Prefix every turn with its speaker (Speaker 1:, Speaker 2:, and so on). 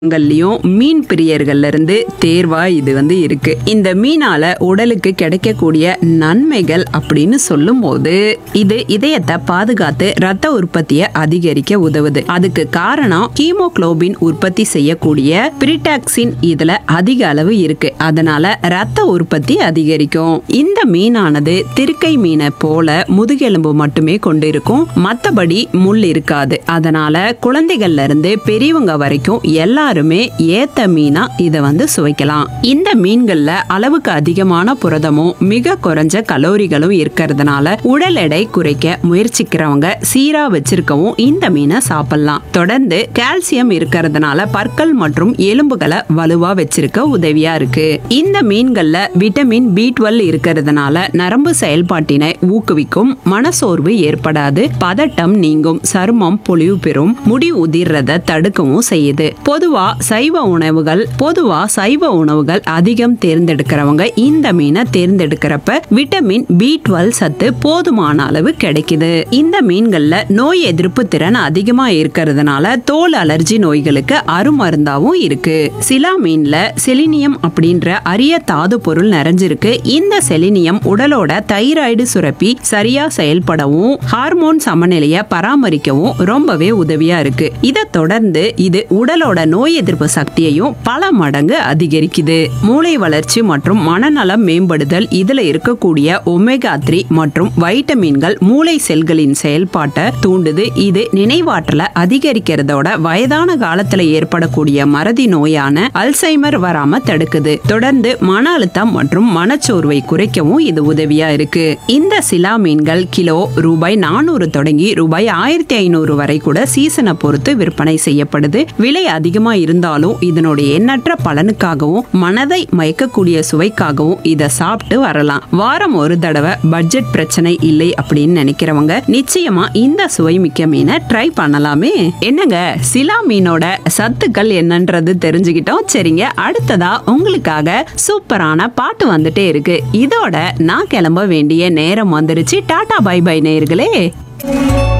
Speaker 1: ங்கள்லயும் மீன் பிரியர்கள்ல இருந்து தேர்வா இது வந்து இருக்கு இந்த மீனால உடலுக்கு கிடைக்கக்கூடிய நன்மைகள் அப்படின்னு சொல்லும்போது இது இதயத்தை பாதுகாத்து ரத்த உற்பத்தியை அதிகரிக்க உதவுது அதுக்கு காரணம் ஹீமோகுளோபின் உற்பத்தி செய்யக்கூடிய பிரிடாக்சின் இதுல அதிக அளவு இருக்கு அதனால ரத்த உற்பத்தி அதிகரிக்கும் இந்த மீனானது திருக்கை மீனை போல முதுகெலும்பு மட்டுமே கொண்டிருக்கும் மத்தபடி முள் இருக்காது அதனால குழந்தைகள்ல இருந்து பெரியவங்க வரைக்கும் எல்லாருமே ஏத்த மீனா இதை வந்து சுவைக்கலாம் இந்த மீன்கள்ல அளவுக்கு அதிகமான புரதமும் மிக குறைஞ்ச கலோரிகளும் இருக்கிறதுனால உடல் எடை குறைக்க முயற்சிக்கிறவங்க சீரா வச்சிருக்கவும் இந்த மீனை சாப்பிடலாம் தொடர்ந்து கால்சியம் இருக்கிறதுனால பற்கள் மற்றும் எலும்புகளை வலுவா வச்சிருக்க உதவியா இருக்கு இந்த மீன்கள்ல விட்டமின் பி டுவெல் இருக்கிறதுனால நரம்பு செயல்பாட்டினை ஊக்குவிக்கும் மனசோர்வு ஏற்படாது பதட்டம் நீங்கும் சருமம் பொலிவு பெறும் முடி உதிர்றத தடுக்கவும் செய்யுது பொதுவா சைவ உணவுகள் பொதுவா சைவ உணவுகள் அதிகம் தேர்ந்தெடுக்கிறவங்க இந்த மீனை தேர்ந்தெடுக்கிறப்ப விட்டமின் பி டுவெல் சத்து போதுமான அளவு கிடைக்குது இந்த மீன்கள்ல நோய் எதிர்ப்பு திறன் அதிகமா இருக்கிறதுனால தோல் அலர்ஜி நோய்களுக்கு அருமருந்தாவும் இருக்கு சிலா மீன்ல செலினியம் அப்படின்ற அரிய தாது பொருள் நிறைஞ்சிருக்கு இந்த செலினியம் உடலோட தைராய்டு சுரப்பி சரியா செயல்படவும் ஹார்மோன் சமநிலையை பராமரிக்கவும் ரொம்பவே உதவியா இருக்கு இதை தொடர்ந்து இது உடலோட நோய் எதிர்ப்பு சக்தியையும் பல மடங்கு அதிகரிக்குது மூளை வளர்ச்சி மற்றும் மனநலம் மேம்படுதல் இதுல இருக்கக்கூடிய ஒமேகா த்ரீ மற்றும் வைட்டமின்கள் மூளை செல்களின் செயல்பாட்டை தூண்டுது இது நினைவாற்றலை அதிகரிக்கிறதோட வயதான காலத்துல ஏற்படக்கூடிய மறதி நோயான அல்சைமர் வராம தடுக்குது தொடர்ந்து மன அழுத்தம் மற்றும் மனச்சோர்வை குறைக்கவும் இது உதவியா இருக்கு இந்த சிலா மீன்கள் கிலோ ரூபாய் நானூறு தொடங்கி ரூபாய் ஆயிரத்தி ஐநூறு வரை கூட சீசனை பொறுத்து விற்பனை செய்யப்படுது விலை அதிகமா இருந்தாலும் இதனுடைய எண்ணற்ற பலனுக்காகவும் மனதை மயக்கக்கூடிய சுவைக்காகவும் இதை சாப்பிட்டு வரலாம் வாரம் ஒரு தடவை பட்ஜெட் பிரச்சனை இல்லை அப்படின்னு நினைக்கிறவங்க நிச்சயமா இந்த சுவைமிக்க மீனை ட்ரை பண்ணலாமே என்னங்க சிலா மீனோட சத்துக்கள் என்னன்றது தெரிஞ்சுக்கிட்டோம் சரிங்க அடுத்ததா உங்களுக்காக சூப்பரான பாட்டு வந்துட்டே இருக்கு இதோட நான் கிளம்ப வேண்டிய நேரம் வந்துருச்சு டாடா பை பை நேயர்களே